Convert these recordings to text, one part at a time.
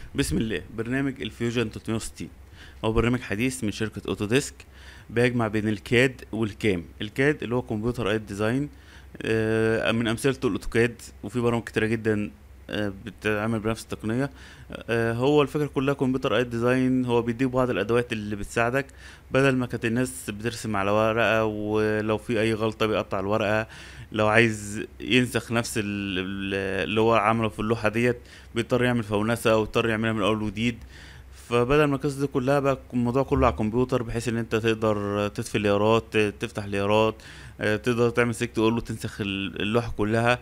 بسم الله برنامج الفيوجن 360 هو برنامج حديث من شركة اوتوديسك بيجمع بين الكاد والكام الكاد اللي هو كمبيوتر ايد ديزاين آه، من امثلته الاوتوكاد وفي برامج كتيرة جدا آه، بتتعمل بنفس التقنية آه، هو الفكرة كلها كمبيوتر ايد ديزاين هو بيديك بعض الادوات اللي بتساعدك بدل ما كانت الناس بترسم على ورقة ولو في اي غلطة بيقطع الورقة لو عايز ينسخ نفس ال- ال- اللي هو عمله في اللوحة ديت بيضطر يعمل فونسة او يضطر يعملها من اول وجديد فبدل ما القصة دي كلها بقى الموضوع كله على الكمبيوتر بحيث ان انت تقدر تطفي ليارات تفتح ليارات آه، تقدر تعمل سيك تقول له تنسخ ال- اللوحة كلها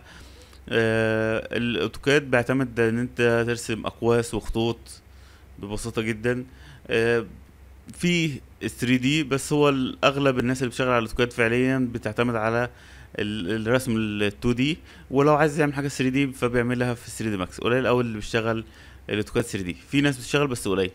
آه، الاوتوكاد بيعتمد ان انت ترسم اقواس وخطوط ببساطة جدا آه، في 3 دي بس هو الاغلب الناس اللي بتشتغل على الاوتوكاد فعليا بتعتمد على ال- الرسم ال 2 دي ولو عايز يعمل حاجه 3 دي فبيعملها في 3 دي ماكس قليل قوي اللي بيشتغل الاوتوكاد 3 دي في ناس بتشتغل بس قليل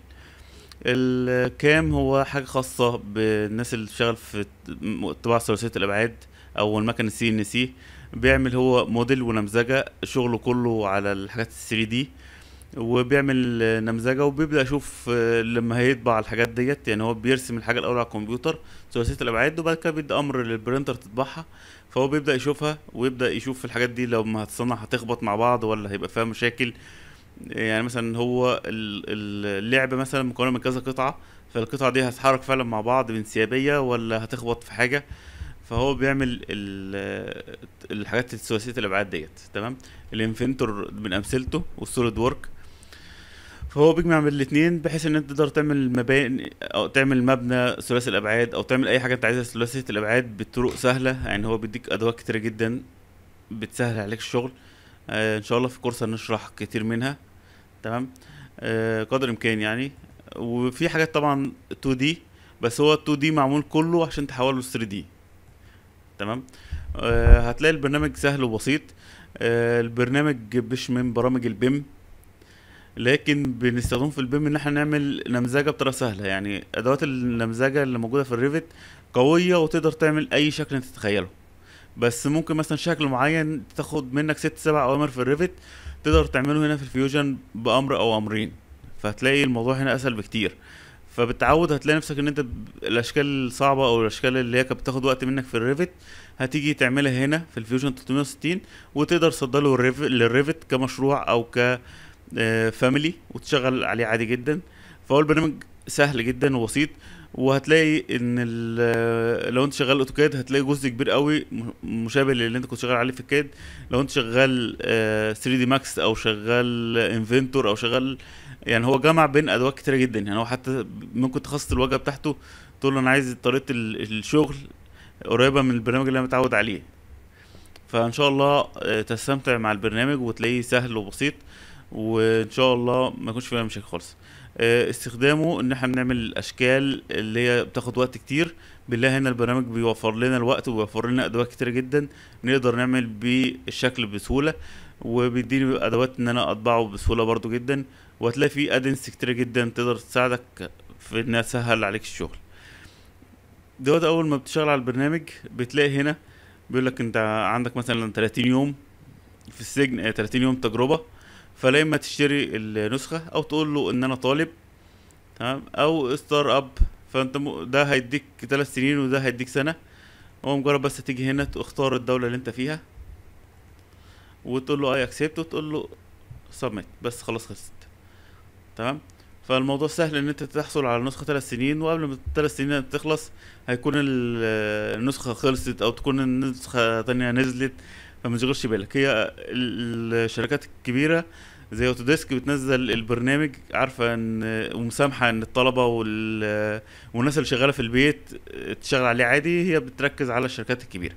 الكام هو حاجه خاصه بالناس اللي بتشتغل في طباعه ثلاثيه الابعاد او المكن السي ان سي بيعمل هو موديل ونمذجه شغله كله على الحاجات ال 3 دي وبيعمل نمذجه وبيبدا يشوف آه، لما هيطبع الحاجات ديت يعني هو بيرسم الحاجه الاول على الكمبيوتر ثلاثيه الابعاد وبعد كده بيدي امر للبرينتر تطبعها فهو بيبدا يشوفها ويبدا يشوف الحاجات دي لو ما هتصنع هتخبط مع بعض ولا هيبقى فيها مشاكل يعني مثلا هو ال- ال- اللعبه مثلا مكونه من كذا قطعه فالقطعه دي هتتحرك فعلا مع بعض بانسيابيه ولا هتخبط في حاجه فهو بيعمل ال- الحاجات الثلاثيه الابعاد ديت تمام الانفنتور من امثلته والسوليد وورك فهو بيجمع بين الاثنين بحيث ان انت تقدر تعمل مباني او تعمل مبنى ثلاثي الابعاد او تعمل اي حاجه انت عايزها ثلاثيه الابعاد بطرق سهله يعني هو بيديك ادوات كتيره جدا بتسهل عليك الشغل آه ان شاء الله في كورس هنشرح كتير منها تمام آه قدر الامكان يعني وفي حاجات طبعا 2 دي بس هو 2 دي معمول كله عشان تحوله 3 دي تمام آه هتلاقي البرنامج سهل وبسيط آه البرنامج مش من برامج البيم لكن بنستخدمه في البيم ان احنا نعمل نمذجه بطريقه سهله يعني ادوات النمذجه اللي موجوده في الريفت قويه وتقدر تعمل اي شكل انت تتخيله بس ممكن مثلا شكل معين تاخد منك ست سبع اوامر في الريفت تقدر تعمله هنا في الفيوجن بامر او امرين فهتلاقي الموضوع هنا اسهل بكتير فبالتعود هتلاقي نفسك ان انت ب- الاشكال الصعبه او الاشكال اللي هي كانت بتاخد وقت منك في الريفت هتيجي تعملها هنا في الفيوجن 360 وتقدر تصدره الريف- للريفت كمشروع او ك فاميلي وتشغل عليه عادي جدا فهو البرنامج سهل جدا وبسيط وهتلاقي ان ال- لو انت شغال اوتوكاد هتلاقي جزء كبير قوي م- مشابه للي انت كنت شغال عليه في الكاد لو انت شغال 3 دي ماكس او شغال انفنتور او شغال يعني هو جمع بين ادوات كتيره جدا يعني هو حتى ممكن تخصص الواجهه بتاعته تقول له انا عايز طريقه ال- الشغل قريبه من البرنامج اللي انا متعود عليه فان شاء الله آه، تستمتع مع البرنامج وتلاقيه سهل وبسيط وان شاء الله ما يكونش فيها مشاكل خالص آه، استخدامه ان احنا بنعمل الاشكال اللي هي بتاخد وقت كتير بالله هنا البرنامج بيوفر لنا الوقت وبيوفر لنا ادوات كتير جدا نقدر نعمل بيه الشكل بسهوله وبيديني ادوات ان انا اطبعه بسهوله برضو جدا وهتلاقي فيه ادنس كتير جدا تقدر تساعدك في انها تسهل عليك الشغل دلوقتي اول ما بتشتغل على البرنامج بتلاقي هنا بيقول لك انت عندك مثلا 30 يوم في السجن آه، 30 يوم تجربه فلا اما تشتري النسخه او تقول له ان انا طالب تمام او ستار اب فانت م... ده هيديك ثلاث سنين وده هيديك سنه هو مجرد بس تيجي هنا تختار الدوله اللي انت فيها وتقول له اي اكسبت وتقول له سبميت بس خلاص خلصت تمام فالموضوع سهل ان انت تحصل على نسخه ثلاث سنين وقبل ما الثلاث سنين تخلص هيكون ال- النسخه خلصت او تكون النسخه تانية نزلت فما تشغلش بالك هي ال- الشركات الكبيره زي اوتوديسك بتنزل البرنامج عارفه ان ومسامحه ان الطلبه وال والناس اللي شغاله في البيت تشتغل عليه عادي هي بتركز على الشركات الكبيره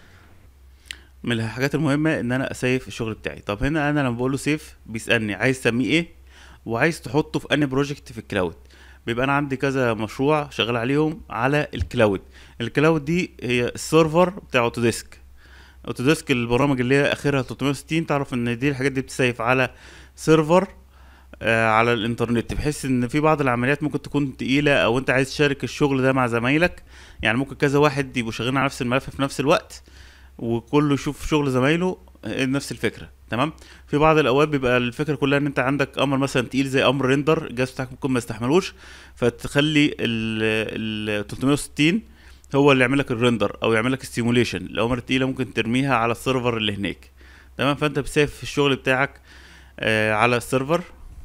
من الحاجات المهمه ان انا اسيف الشغل بتاعي طب هنا انا لما بقول له سيف بيسالني عايز تسميه ايه وعايز تحطه في انهي بروجكت في الكلاود بيبقى انا عندي كذا مشروع شغال عليهم على الكلاود الكلاود دي هي السيرفر بتاع اوتوديسك اوتوديسك البرامج اللي هي اخرها 360 تعرف ان دي الحاجات دي بتسيف على سيرفر آه على الانترنت بحيث ان في بعض العمليات ممكن تكون تقيله او انت عايز تشارك الشغل ده مع زمايلك يعني ممكن كذا واحد يبقوا شغالين على نفس الملف في نفس الوقت وكله يشوف شغل زمايله آه، نفس الفكره تمام في بعض الاوقات بيبقى الفكره كلها ان انت عندك امر مثلا تقيل زي امر ريندر الجهاز بتاعك ممكن ما يستحملوش فتخلي ال ال 360 هو اللي يعمل لك الريندر او يعمل لك السيموليشن الاوامر التقيله ممكن ترميها على السيرفر اللي هناك تمام فانت بتسيف الشغل بتاعك آه على السيرفر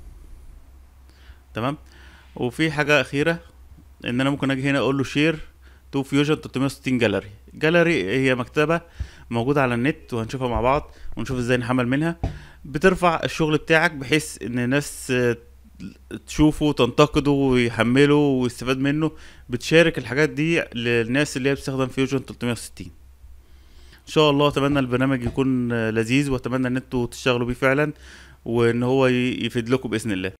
تمام وفي حاجه اخيره ان انا ممكن اجي هنا اقول له شير تو فيوجن 360 جاليري جاليري هي مكتبه موجوده على النت وهنشوفها مع بعض ونشوف ازاي نحمل منها بترفع الشغل بتاعك بحيث ان الناس آه، تشوفه تنتقده ويحمله ويستفاد منه بتشارك الحاجات دي للناس اللي هي بتستخدم فيوجن 360 ان شاء الله اتمنى البرنامج يكون آه، لذيذ واتمنى ان انتوا تشتغلوا بيه فعلا وان هو ي- يفيد لكم باذن الله